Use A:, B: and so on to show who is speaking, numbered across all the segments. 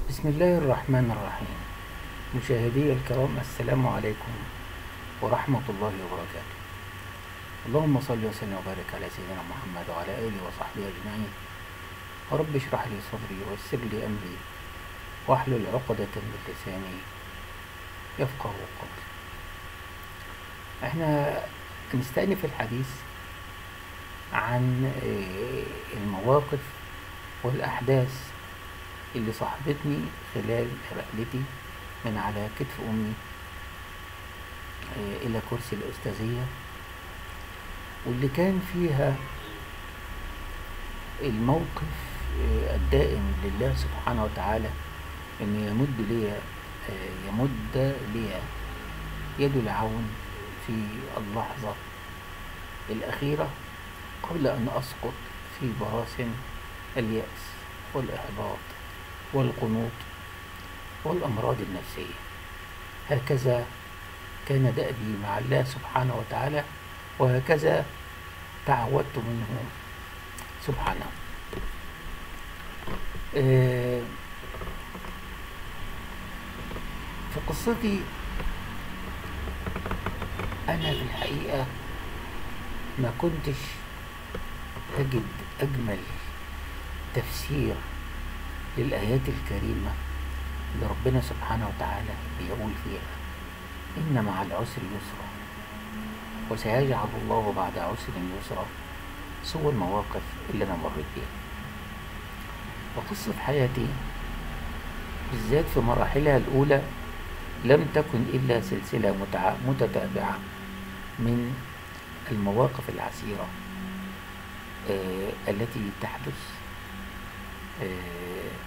A: بسم الله الرحمن الرحيم مشاهدي الكرام السلام عليكم ورحمة الله وبركاته اللهم صل وسلم وبارك على سيدنا محمد وعلى آله وصحبه أجمعين ورب اشرح لي صدري ويسر لي أمري واحلل عقدة من لساني يفقه قولي احنا هنستأنف الحديث عن آه، المواقف والأحداث اللي صاحبتني خلال رحلتي من على كتف أمي آه، إلى كرسي الأستاذية واللي كان فيها الموقف آه، الدائم لله سبحانه وتعالى إنه يمد لي آه، يمد لي يد العون في اللحظة الأخيرة قبل أن أسقط في براثن اليأس والإحباط والقنوط والأمراض النفسية هكذا كان دأبي مع الله سبحانه وتعالى وهكذا تعودت منه سبحانه آه، في قصتي أنا في الحقيقة ما كنتش أجد أجمل تفسير للآيات الكريمة اللي ربنا سبحانه وتعالى بيقول فيها إن مع العسر يسرا وسيجعل الله بعد عسر يسرا سوى المواقف اللي أنا مريت بيها وقصة حياتي بالذات في مراحلها الأولى لم تكن إلا سلسلة متع- متتابعة من المواقف العسيرة آه، التي تحدث آه،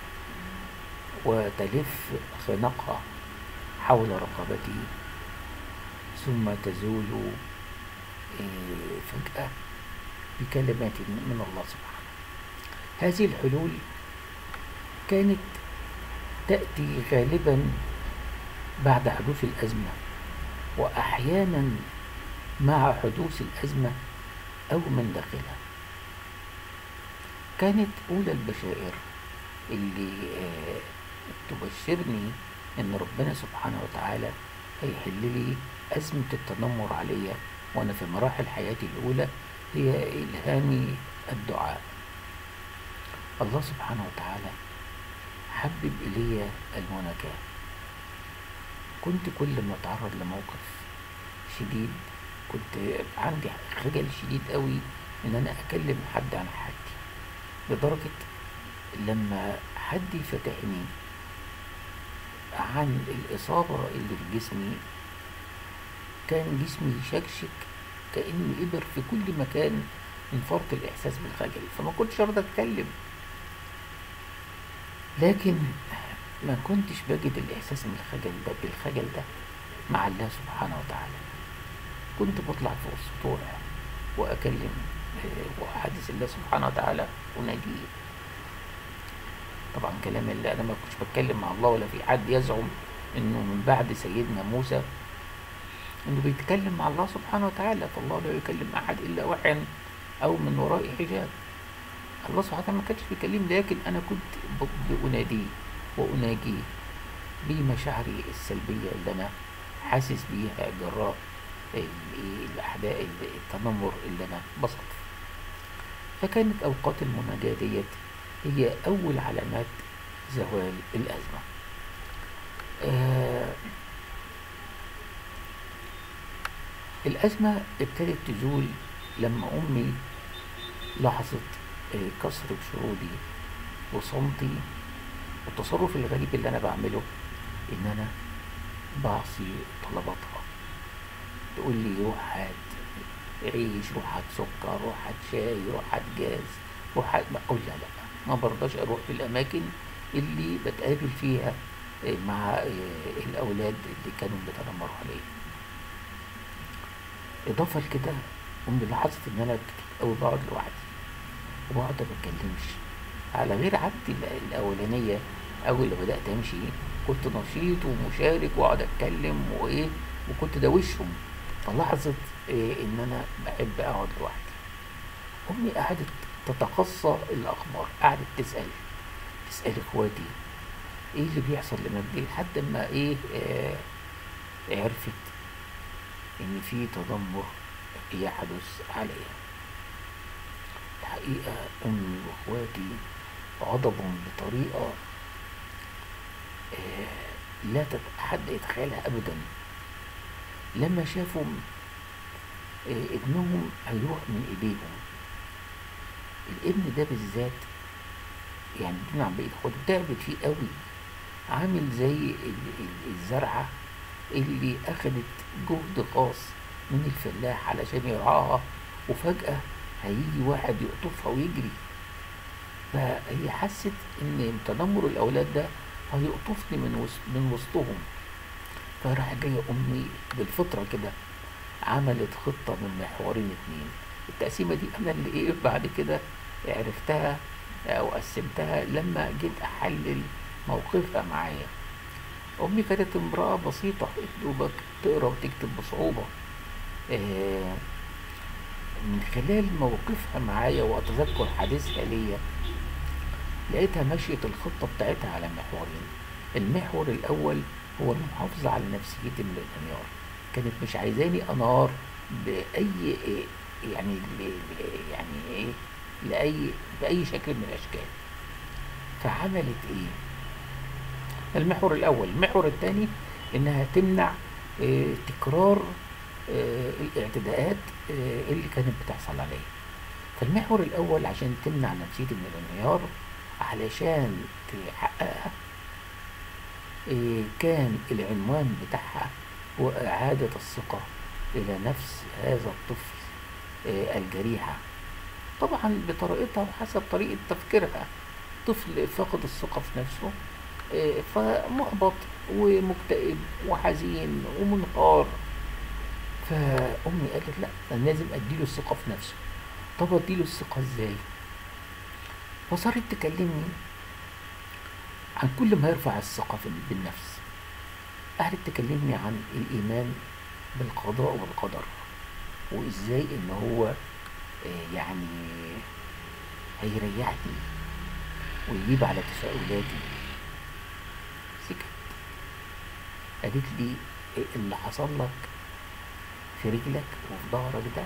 A: وتلف خنقها حول رقبتي ثم تزول آه، فجأة بكلمات من الله سبحانه هذه الحلول كانت تأتي غالبا بعد حدوث الأزمة وأحيانا مع حدوث الأزمة أو من داخلها كانت أولى البشائر اللي آه، تبشرني إن ربنا سبحانه وتعالى هيحل لي أزمة التنمر عليا وأنا في مراحل حياتي الأولى هي إلهامي الدعاء الله سبحانه وتعالى حبب إلي المناجاة كنت كل ما أتعرض لموقف شديد كنت عندي خجل شديد قوي إن أنا أكلم حد عن حاجتي لدرجة لما حد يفتحني عن الإصابة اللي في جسمي كان جسمي يشكشك كأنه إبر في كل مكان من فرط الإحساس بالخجل فما كنتش أرضى أتكلم لكن ما كنتش بجد الإحساس من الخجل ده بالخجل ده مع الله سبحانه وتعالى كنت بطلع فوق السطوع وأكلم آه، وأحادث الله سبحانه وتعالى وناديه طبعا كلام اللي أنا ما كنتش بتكلم مع الله ولا في حد يزعم إنه من بعد سيدنا موسى إنه بيتكلم مع الله سبحانه وتعالى فالله لا يكلم أحد إلا وحيا أو من وراء حجاب الله سبحانه وتعالى ما كانش بيكلمني لكن أنا كنت ب- بأناديه وأناجيه بمشاعري السلبية اللي أنا حاسس بيها جراء ال- الأحداث التنمر اللي أنا بسط فكانت أوقات المناجاة ديت هي أول علامات زوال الأزمة آه الأزمة ابتدت تزول لما أمي لاحظت آه، كسر شرودي وصمتي والتصرف الغريب اللي أنا بعمله إن أنا بعصي طلباتها تقول لي روح هات عيش روح هات سكر روح هات شاي روح هات جاز روح هات أقول لا لا ما برضاش أروح في الأماكن اللي بتقابل فيها آه، مع آه، الأولاد اللي كانوا بيتنمروا عليا إضافة لكده أمي لاحظت إن أنا كتير أوي بقعد لوحدي وبقعد ما بتكلمش على غير عادتي ال- الأولانية أول ما بدأت أمشي كنت نشيط ومشارك وأقعد أتكلم وإيه وكنت دوشهم فلاحظت إيه إن أنا بحب أقعد لوحدي أمي قعدت تتقصى الأخبار قعدت تسأل تسأل إخواتي ايه اللي بيحصل لمجدي لحد ما ايه آه عرفت ان في تدمر يحدث عليها الحقيقة امي واخواتي غضبوا بطريقة آه لا حد يتخيلها ابدا لما شافوا آه ابنهم هيروح من ايديهم الابن ده بالذات يعني بدون عن بقية اخواته تعبت فيه قوي عامل زي الزرعة اللي اخدت جهد خاص من الفلاح علشان يرعاها وفجأة هيجي واحد يقطفها ويجري فهي حست ان تنمر الاولاد ده هيقطفني من وسط من وسطهم فراح جاية امي بالفطرة كده عملت خطة من محورين اتنين التقسيمة دي انا اللي ايه بعد كده عرفتها او قسمتها لما جيت احلل موقفها معايا امي كانت امرأة بسيطة دوبك تقرا وتكتب بصعوبة آه من خلال موقفها معايا واتذكر حديثها ليا لقيتها مشيت الخطة بتاعتها على محورين المحور الأول هو المحافظة على نفسيتي من الانهيار كانت مش عايزاني أنهار بأي يعني يعني إيه لأي بأي شكل من الأشكال فعملت إيه؟ المحور الأول المحور الثاني إنها تمنع إيه تكرار إيه الاعتداءات إيه اللي كانت بتحصل عليا فالمحور الأول عشان تمنع نفسيتي من الانهيار علشان تحققها إيه كان العنوان بتاعها هو إعادة الثقة إلى نفس هذا الطفل إيه الجريحة طبعا بطريقتها وحسب طريقة تفكيرها طفل فقد الثقة في نفسه إيه فمحبط ومكتئب وحزين ومنهار فأمي قالت لا أنا لازم أديله الثقة في نفسه طب أديله الثقة إزاي؟ فصارت تكلمني عن كل ما يرفع الثقة بالنفس قعدت تكلمني عن الإيمان بالقضاء والقدر وإزاي إن هو يعني هيريحني ويجيب على تساؤلاتي سكت قالت لي اللي حصل لك في رجلك وفي ظهرك ده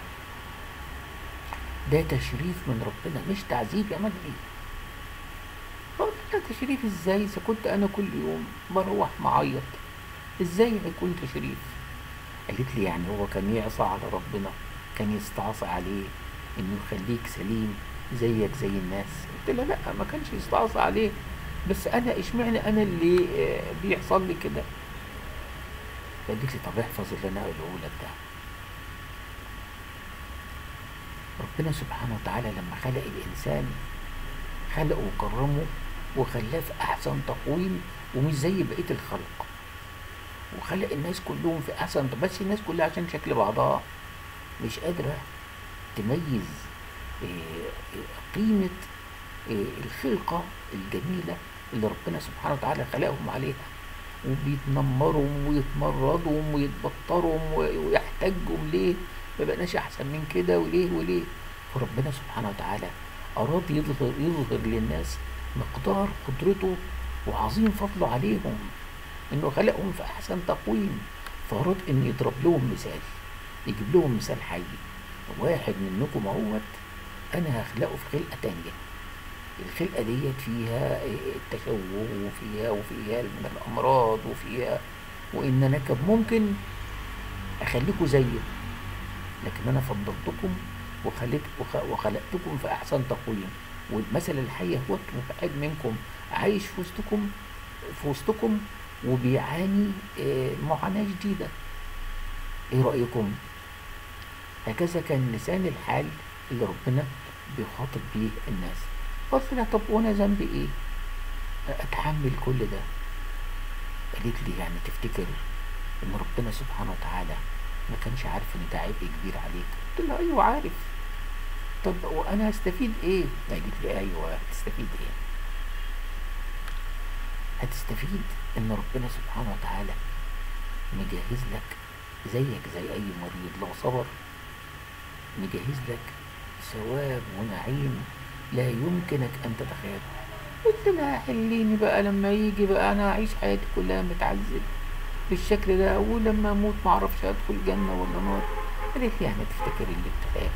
A: ده تشريف من ربنا مش تعذيب يا مجدي قلت لها تشريف ازاي اذا كنت انا كل يوم بروح معيط ازاي هيكون تشريف قالت لي يعني هو كان يعصى على ربنا كان يستعصى عليه انه يخليك سليم زيك زي الناس قلت لها لا ما كانش يستعصى عليه بس انا اشمعنى انا اللي بيحصل لي كده قالت لي طب احفظ اللي انا قايله لك ده ربنا سبحانه وتعالى لما خلق الإنسان خلقه وكرمه وخلاه في أحسن تقويم ومش زي بقية الخلق وخلق الناس كلهم في أحسن بس الناس كلها عشان شكل بعضها مش قادرة تميز قيمة الخلقة الجميلة اللي ربنا سبحانه وتعالى خلقهم عليها وبيتنمروا ويتمردوا ويتبطروا ويحتجوا ليه ما بقناش احسن من كده وليه وليه فربنا سبحانه وتعالى اراد يظهر يظهر للناس مقدار قدرته وعظيم فضله عليهم انه خلقهم في احسن تقويم فاراد ان يضرب لهم مثال يجيب لهم مثال حي واحد منكم اهوت انا هخلقه في خلقه تانية الخلقه ديت فيها التشوه وفيها وفيها من الامراض وفيها وان انا كان ممكن اخليكم زيه لكن انا فضلتكم وخليت وخلقتكم في احسن تقويم والمثل الحي هو واحد منكم عايش في وسطكم في وسطكم وبيعاني معاناة جديدة ايه رأيكم هكذا كان لسان الحال اللي ربنا بيخاطب بيه الناس قلت لها طب وانا ذنبي ايه اتحمل كل ده قالت لي يعني تفتكر ان ربنا سبحانه وتعالى ما كانش عارف ان ده عبء كبير عليك قلت لها ايوه عارف طب وانا هستفيد ايه قالت لي ايوه هتستفيد ايه هتستفيد ان ربنا سبحانه وتعالى مجهز لك زيك زي اي مريض لو صبر مجهز لك ثواب ونعيم لا يمكنك ان تتخيله قلت لها حليني بقى لما يجي بقى انا اعيش حياتي كلها متعذب بالشكل ده ولما اموت معرفش ادخل جنة ولا نار قالت لي يعني تفتكر اللي ابتلاك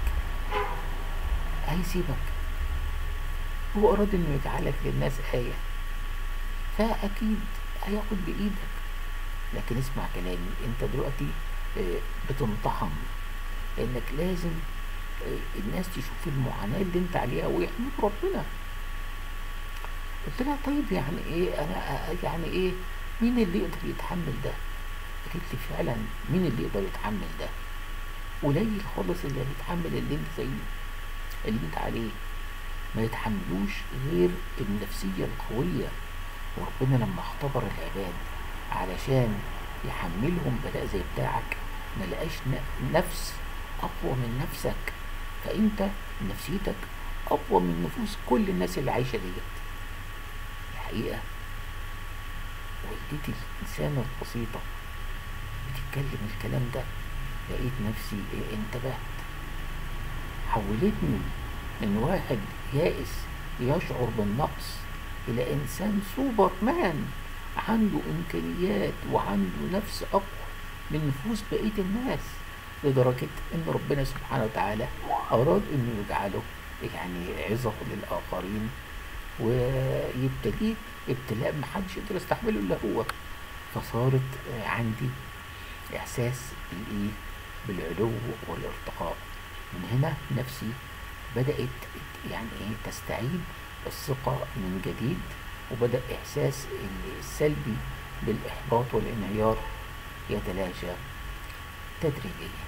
A: هيسيبك هو اراد انه يجعلك للناس آية فاكيد هياخد بايدك لكن اسمع كلامي انت دلوقتي آه، بتنطحن لانك لازم آه، الناس تشوف المعاناة اللي انت عليها ويحمد ربنا قلت لها طيب يعني ايه انا آه، يعني ايه مين اللي يقدر يتحمل ده قالت لي فعلا مين اللي يقدر يتحمل ده قليل خالص اللي هيتحمل اللي انت زي اللي انت عليه ما يتحملوش غير النفسية القوية وربنا لما اختبر العباد علشان يحملهم بلاء زي بتاعك ما لقاش ن- نفس اقوى من نفسك فانت نفسيتك اقوى من نفوس كل الناس اللي عايشه ديت الحقيقه والدتي الانسانه البسيطه بتتكلم الكلام ده لقيت نفسي إيه انتبهت حولتني من واحد يائس يشعر بالنقص إلى إنسان سوبر مان عنده إمكانيات وعنده نفس أقوى من نفوس بقية الناس لدرجة إن ربنا سبحانه وتعالى أراد إنه يجعله يعني عظة للآخرين ويبتليه ابتلاء محدش يقدر يستحمله إلا هو فصارت عندي إحساس بالإيه بالعلو والارتقاء من هنا نفسي بدأت يعني إيه تستعيد الثقة من جديد وبدأ إحساس السلبي بالإحباط والانهيار يتلاشى تدريجيا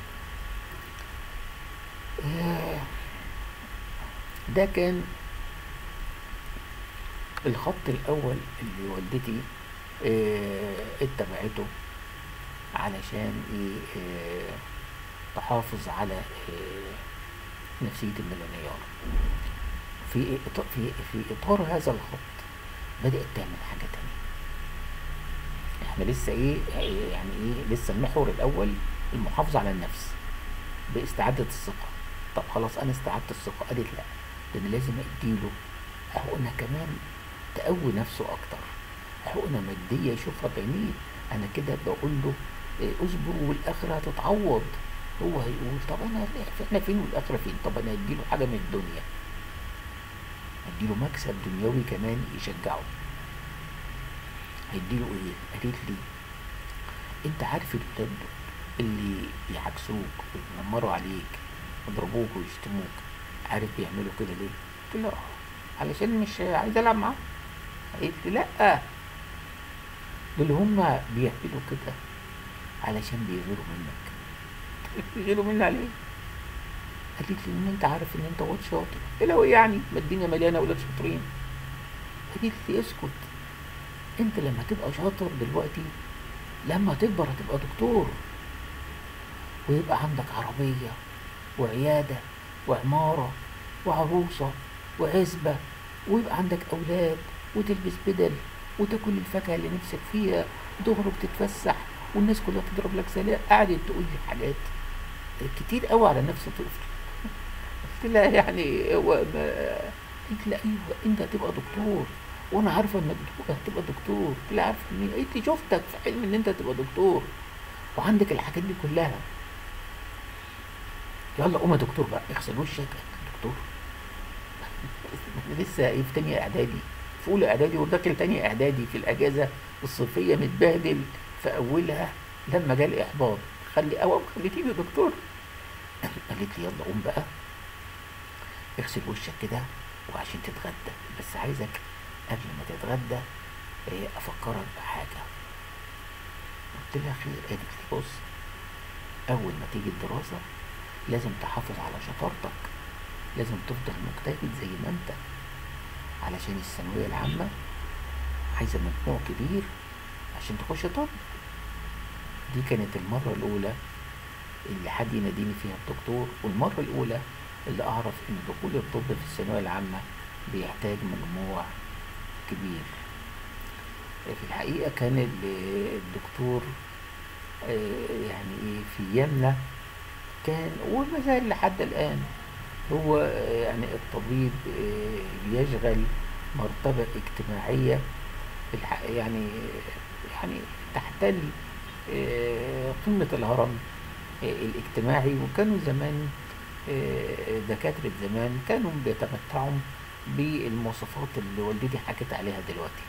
A: آه، ده كان الخط الأول اللي والدتي آه، اتبعته علشان ايه آه، تحافظ على آه، نفسية المليونير في إطار في في إطار هذا الخط بدأت تعمل حاجة تانية احنا لسه ايه يعني ايه لسه المحور الأول المحافظة على النفس باستعادة الثقة طب خلاص أنا استعدت الثقة قالت لا ده أنا لازم أديله حقنة كمان تقوي نفسه أكتر حقنة مادية يشوفها بعينيه أنا كده بقول له إيه، اصبر والآخرة هتتعوض هو هيقول طب أنا احنا فين والآخرة فين طب أنا أديله حاجة من الدنيا هديله مكسب دنيوي كمان يشجعه هيديله ايه قالت لي انت عارف الولاد دول اللي يعكسوك ويتنمروا عليك يضربوك ويشتموك عارف بيعملوا كده ليه قلت له اه علشان مش عايز العب معاهم قالت لي لا دول هما بيعملوا كده علشان بيغيروا منك بيغيروا مني عليه قالت لي ان انت عارف ان انت واد شاطر قلت لها "وإيه يعني ما الدنيا مليانه اولاد شاطرين قالت لي اسكت انت لما تبقى شاطر دلوقتي لما تكبر هتبقى دكتور ويبقى عندك عربية وعيادة وعمارة وعروسة وعزبة ويبقى عندك أولاد وتلبس بدل وتاكل الفاكهة اللي نفسك فيها وتخرج تتفسح والناس كلها تضرب لك سلام قعدت تقول لي حاجات كتير قوي على نفس طفل قلت لها يعني هو ما قلت لها ايوه انت هتبقى دكتور وانا عارفه انك دكتور هتبقى دكتور قلت لها عارفه منين قالت لي شفتك في حلم ان انت تبقى دكتور وعندك الحاجات دي كلها يلا قوم يا دكتور بقى اغسل وشك دكتور أنا لسه ايه في تانية اعدادي في اولى اعدادي وداخل تانية اعدادي في الاجازه الصيفيه متبهدل في اولها لما جالي احباط خلي او خليتيني دكتور قالت لي يلا قوم بقى اغسل وشك كده وعشان تتغدى بس عايزك قبل ما تتغدى إيه، افكرك بحاجه قلت لها خير قالت لي بص اول ما تيجي الدراسه لازم تحافظ على شطارتك لازم تفضل مجتهد زي ما انت علشان الثانويه العامه عايزه مجموع كبير عشان تخش طب دي كانت المره الاولى اللي حد يناديني فيها الدكتور والمره الاولى اللي اعرف ان دخول الطب في الثانويه العامه بيحتاج مجموع كبير في الحقيقه كان ال- الدكتور آه، يعني ايه في يمنى كان وما زال لحد الآن هو آه، يعني الطبيب آه، بيشغل مرتبة اجتماعية يعني يعني تحتل آه، قمة الهرم آه، الاجتماعي وكانوا زمان آه، دكاترة زمان كانوا بيتمتعوا بالمواصفات اللي والدتي حكت عليها دلوقتي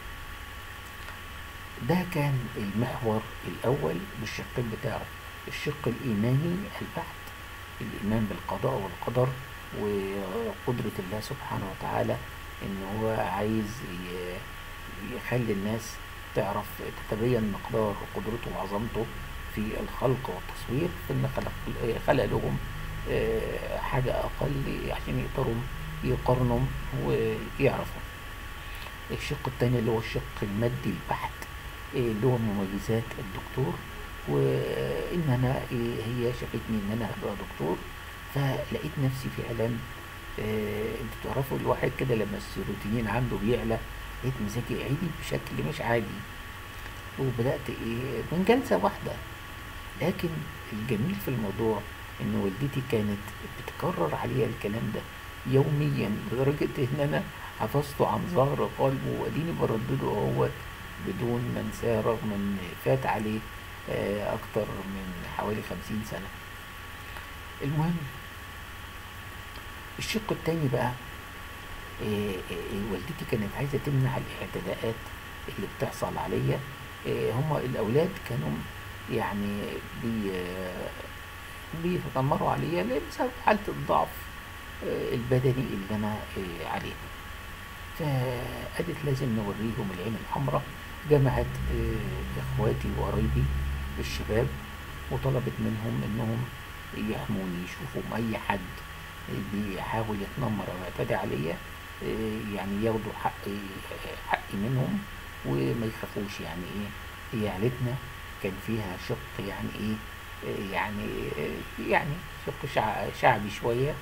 A: ده كان المحور الأول بالشقين بتاعه الشق الإيماني البحت الإيمان بالقضاء والقدر وقدرة الله سبحانه وتعالى إن هو عايز يخلي الناس تعرف تتبين مقدار قدرته وعظمته في الخلق والتصوير في إن خلق, خلق لهم آه، حاجة أقل عشان يقدروا يقارنوا ويعرفوا الشق الثاني اللي هو الشق المادي البحت آه، اللي هو مميزات الدكتور وإن أنا هي شافتني إن أنا هبقى دكتور فلقيت نفسي فعلا آه انتوا تعرفوا الواحد كده لما السيروتونين عنده بيعلى لقيت مزاجي عالي بشكل مش عادي وبدأت ايه من جلسة واحدة لكن الجميل في الموضوع ان والدتي كانت بتكرر عليا الكلام ده يوميا لدرجة ان انا حفظته عن ظهر قلب واديني بردده اهوت بدون ما انساه رغم ان فات عليه آه اكتر من حوالي خمسين سنة المهم الشق التاني بقى إيه إيه والدتي كانت عايزة تمنع الاعتداءات اللي بتحصل عليا إيه هما الأولاد كانوا يعني بي بيتنمروا عليا بسبب حالة الضعف البدني اللي أنا عليه فقالت لازم نوريهم العين الحمراء جمعت إخواتي وقرايبي الشباب وطلبت منهم إنهم يحموني يشوفوا أي حد بيحاول يتنمر او يعتدي عليا آه، يعني ياخدوا حق حقي منهم وما يخافوش يعني ايه هي عيلتنا كان فيها شق يعني ايه آه، يعني آه، يعني شق شعبي شوية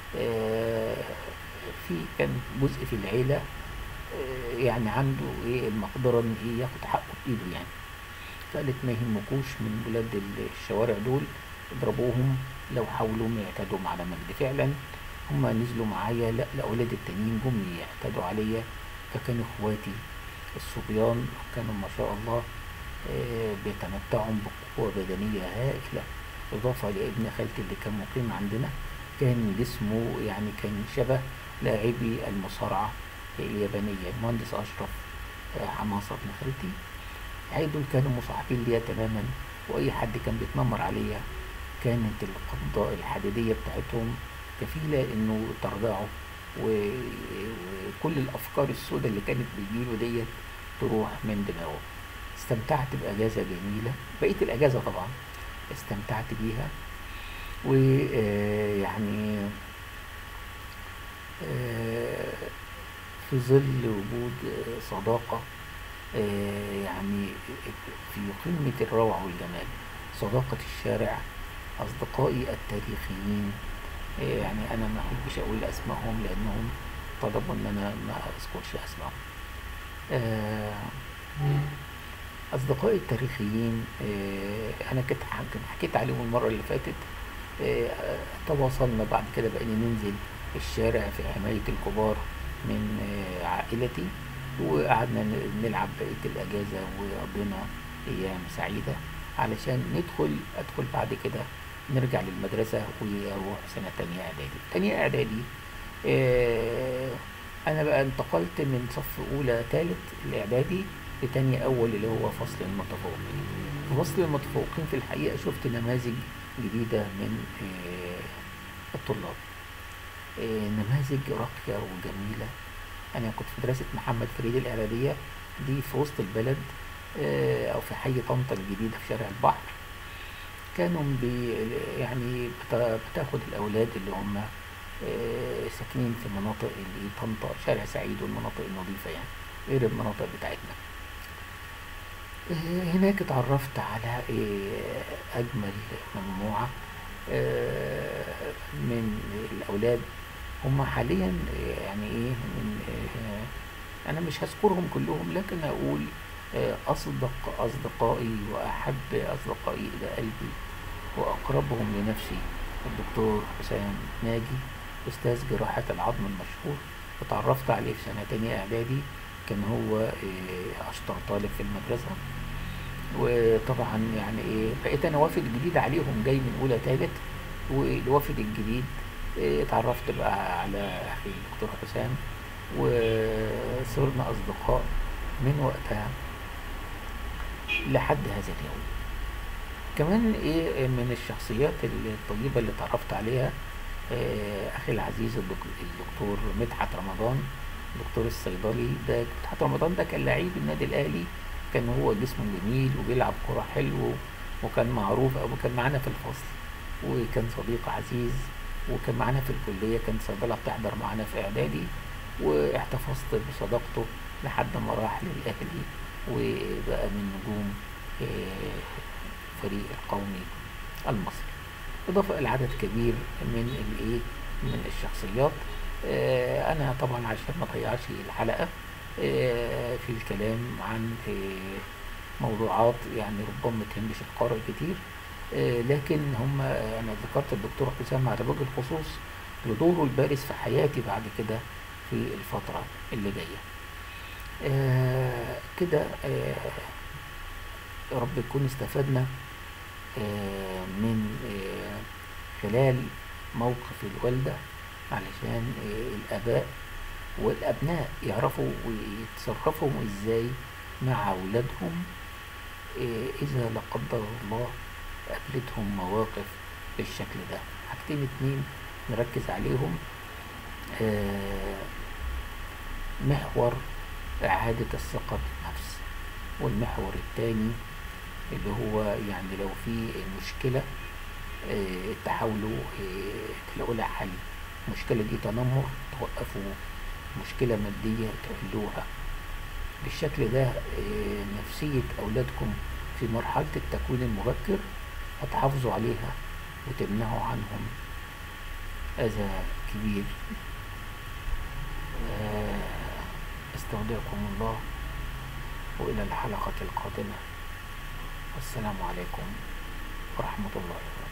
A: في كان جزء في العيلة يعني عنده ايه المقدرة ان ايه ياخد حقه بايده يعني فقالت ما يهمكوش من ولاد الشوارع دول اضربوهم لو حاولوا يعتدوا على مجدي فعلا هما نزلوا معايا لا الأولاد التانيين جم يعتدوا عليا فكانوا اخواتي الصبيان كانوا ما شاء الله آه، بيتمتعوا بقوة بدنية هائلة إضافة لابن خالتي اللي كان مقيم عندنا كان جسمه يعني كان شبه لاعبي المصارعة اليابانية المهندس أشرف آه، حماصة ابن خالتي هاي دول كانوا مصاحبين ليا تماما وأي حد كان بيتنمر عليا كانت القبضة الحديدية بتاعتهم كفيلة انه ترضعه وكل الافكار السوداء اللي كانت بتجيله ديت تروح من دماغه استمتعت باجازة جميلة بقيت الاجازة طبعا استمتعت بيها ويعني آه، في ظل وجود صداقة آه، يعني في قمة الروعة والجمال صداقة الشارع أصدقائي التاريخيين إيه، يعني أنا ما أحبش أقول أسمائهم لأنهم طلبوا إن أنا ما أذكرش أسمائهم آه، أصدقائي التاريخيين إيه، أنا كنت حكيت عليهم المرة اللي فاتت إيه، تواصلنا بعد كده بقينا ننزل الشارع في حماية الكبار من عائلتي وقعدنا نلعب بقية الأجازة وقضينا أيام سعيدة علشان ندخل أدخل بعد كده نرجع للمدرسة ويروح سنة تانية إعدادي تانية إعدادي آه أنا بقى انتقلت من صف أولى تالت الإعدادي لتانية أول اللي هو فصل المتفوقين في فصل المتفوقين في الحقيقة شفت نماذج جديدة من آه الطلاب آه نماذج راقية وجميلة أنا كنت في مدرسة محمد فريد الإعدادية دي في وسط البلد آه أو في حي طنطا الجديدة في شارع البحر كانوا بي يعني بتاخد الأولاد اللي هم آه، ساكنين في مناطق اللي طنطا شارع سعيد والمناطق النظيفة يعني غير المناطق بتاعتنا آه، هناك اتعرفت على آه، أجمل مجموعة من الأولاد هم حاليا يعني إيه من أنا مش هذكرهم كلهم لكن أقول أصدق أصدقائي وأحب أصدقائي إلى قلبي وأقربهم لنفسي الدكتور حسام ناجي أستاذ جراحة العظم المشهور اتعرفت عليه في سنة تانية إعدادي كان هو آه، أشطر طالب في المدرسة وطبعا يعني إيه بقيت أنا وافد جديد عليهم جاي من أولى تالت والوافد الجديد آه، اتعرفت بقى على أخي الدكتور حسام وصرنا أصدقاء من وقتها لحد هذا اليوم كمان ايه من الشخصيات الطيبة اللي اتعرفت عليها آه، اخي العزيز الدك- الدكتور مدحت رمضان الدكتور الصيدلي ده مدحت رمضان ده كان لعيب النادي الاهلي كان هو جسمه جميل وبيلعب كرة حلو وكان معروف او كان معانا في الفصل وكان صديق عزيز وكان معانا في الكلية كان صيدلة بتحضر معانا في اعدادي واحتفظت بصداقته لحد ما راح للاهلي وبقى من نجوم آه، الفريق القومي المصري إضافة إلى عدد كبير من الإيه من الشخصيات آه، أنا طبعا عشان ما أضيعش الحلقة آه، في الكلام عن آه، موضوعات يعني ربما ما تهمش القارئ كتير آه، لكن هم أنا ذكرت الدكتور حسام على وجه الخصوص لدوره البارز في حياتي بعد كده في الفترة اللي جاية آه، كده آه، يا رب نكون استفدنا آه، من آه، خلال موقف الوالدة علشان آه، الآباء والأبناء يعرفوا ويتصرفوا ازاي مع أولادهم آه، إذا لا قدر الله قابلتهم مواقف بالشكل ده حاجتين اتنين نركز عليهم آه، محور إعادة الثقة بالنفس والمحور التاني اللي هو يعني لو في مشكلة آه، تحاولوا آه، تلاقوا لها حل المشكلة دي تنمر توقفوا مشكلة مادية تحلوها بالشكل ده آه، نفسية أولادكم في مرحلة التكوين المبكر هتحافظوا عليها وتمنعوا عنهم أذى كبير آه، استودعكم الله وإلى الحلقة القادمة والسلام عليكم ورحمة الله وبركاته